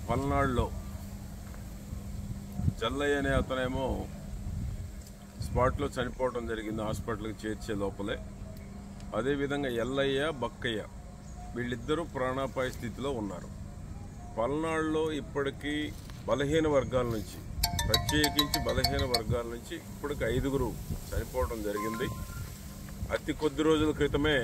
పల్నాడులో జల్లయ్య అనే అతనేమో స్పాట్లో చనిపోవడం జరిగింది హాస్పిటల్కి చేర్చే లోపలే అదేవిధంగా ఎల్లయ్య బక్కయ్య వీళ్ళిద్దరూ ప్రాణాపాయ స్థితిలో ఉన్నారు పల్నాడులో ఇప్పటికీ బలహీన వర్గాల నుంచి ప్రత్యేకించి బలహీన వర్గాల నుంచి ఇప్పటికి ఐదుగురు చనిపోవడం జరిగింది అతి కొద్ది రోజుల క్రితమే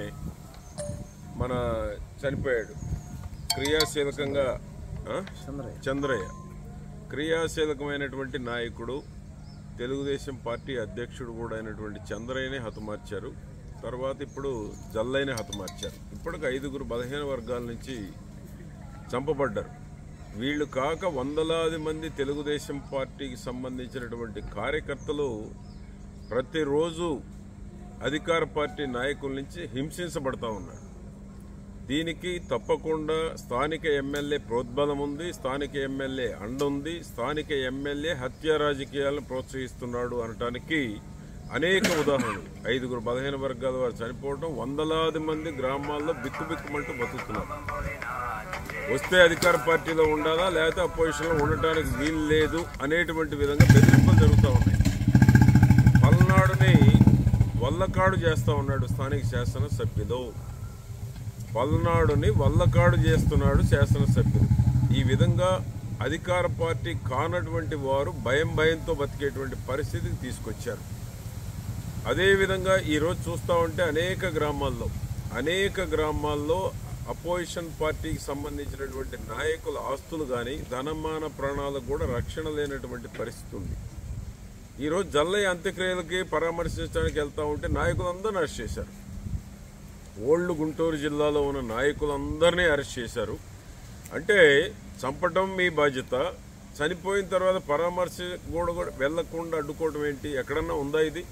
మన చనిపోయాడు క్రియాశీలకంగా ఆ? చంద్రయ్య క్రియాశీలకమైనటువంటి నాయకుడు తెలుగుదేశం పార్టీ అధ్యక్షుడు కూడా అయినటువంటి చంద్రయ్యని హతమార్చారు తర్వాత ఇప్పుడు జల్లయ్యని హతమార్చారు ఇప్పటికి ఐదుగురు బలహీన వర్గాల నుంచి చంపబడ్డారు వీళ్ళు కాక వందలాది మంది తెలుగుదేశం పార్టీకి సంబంధించినటువంటి కార్యకర్తలు ప్రతిరోజు అధికార పార్టీ నాయకుల నుంచి హింసించబడతా ఉన్నారు దీనికి తప్పకుండా స్థానిక ఎమ్మెల్యే ప్రోద్బలం ఉంది స్థానిక ఎమ్మెల్యే అండ ఉంది స్థానిక ఎమ్మెల్యే హత్య రాజకీయాలను ప్రోత్సహిస్తున్నాడు అనటానికి అనేక ఉదాహరణలు ఐదుగురు బలహీన వర్గాల వారు చనిపోవడం వందలాది మంది గ్రామాల్లో బిక్కుబిక్కుమంటూ బతుకుతున్నారు వస్తే అధికార పార్టీలో ఉండాలా లేకపోతే అపోజిషన్లో ఉండటానికి వీలు లేదు అనేటువంటి విధంగా బెదిరింపులు జరుగుతూ ఉన్నాయి పల్నాడుని వల్లకాడు చేస్తా ఉన్నాడు స్థానిక శాసనసభ్యులు పల్నాడుని వల్లకాడు చేస్తున్నాడు శాసనసభ్యులు ఈ విధంగా అధికార పార్టీ కానటువంటి వారు భయం భయంతో బతికేటువంటి పరిస్థితికి తీసుకొచ్చారు అదేవిధంగా ఈరోజు చూస్తూ ఉంటే అనేక గ్రామాల్లో అనేక గ్రామాల్లో అపోజిషన్ పార్టీకి సంబంధించినటువంటి నాయకుల ఆస్తులు కానీ ధనమాన ప్రాణాలకు కూడా రక్షణ లేనటువంటి పరిస్థితి ఉంది ఈరోజు జల్లయ్య అంత్యక్రియలకి పరామర్శించడానికి వెళ్తా ఉంటే నాయకులందరినీ అరెస్ట్ చేశారు ఓల్డ్ గుంటూరు జిల్లాలో ఉన్న నాయకులందరినీ అరెస్ట్ చేశారు అంటే చంపటం మీ బాధ్యత చనిపోయిన తర్వాత పరామర్శ కూడా కూడా వెళ్లకుండా అడ్డుకోవడం ఏంటి ఎక్కడన్నా ఉందా ఇది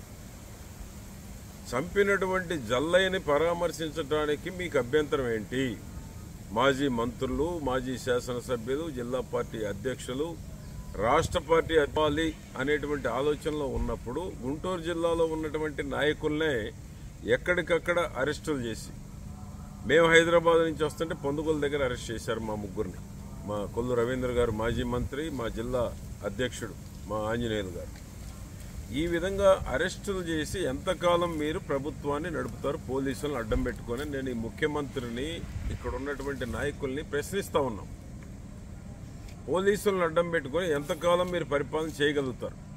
చంపినటువంటి జల్లయ్యని పరామర్శించడానికి మీకు అభ్యంతరం ఏంటి మాజీ మంత్రులు మాజీ శాసనసభ్యులు జిల్లా పార్టీ అధ్యక్షులు రాష్ట్ర పార్టీ అవ్వాలి అనేటువంటి ఆలోచనలో ఉన్నప్పుడు గుంటూరు జిల్లాలో ఉన్నటువంటి నాయకుల్నే ఎక్కడికక్కడ అరెస్టులు చేసి మేము హైదరాబాద్ నుంచి వస్తుంటే పొందుగోలు దగ్గర అరెస్ట్ చేశారు మా ముగ్గురిని మా కొల్లు రవీంద్ర గారు మాజీ మంత్రి మా జిల్లా అధ్యక్షుడు మా ఆంజనేయులు గారు ఈ విధంగా అరెస్టులు చేసి ఎంతకాలం మీరు ప్రభుత్వాన్ని నడుపుతారు పోలీసులను అడ్డం పెట్టుకొని నేను ఈ ముఖ్యమంత్రిని ఇక్కడ ఉన్నటువంటి నాయకుల్ని ప్రశ్నిస్తా ఉన్నాం పోలీసులను అడ్డం పెట్టుకొని ఎంతకాలం మీరు పరిపాలన చేయగలుగుతారు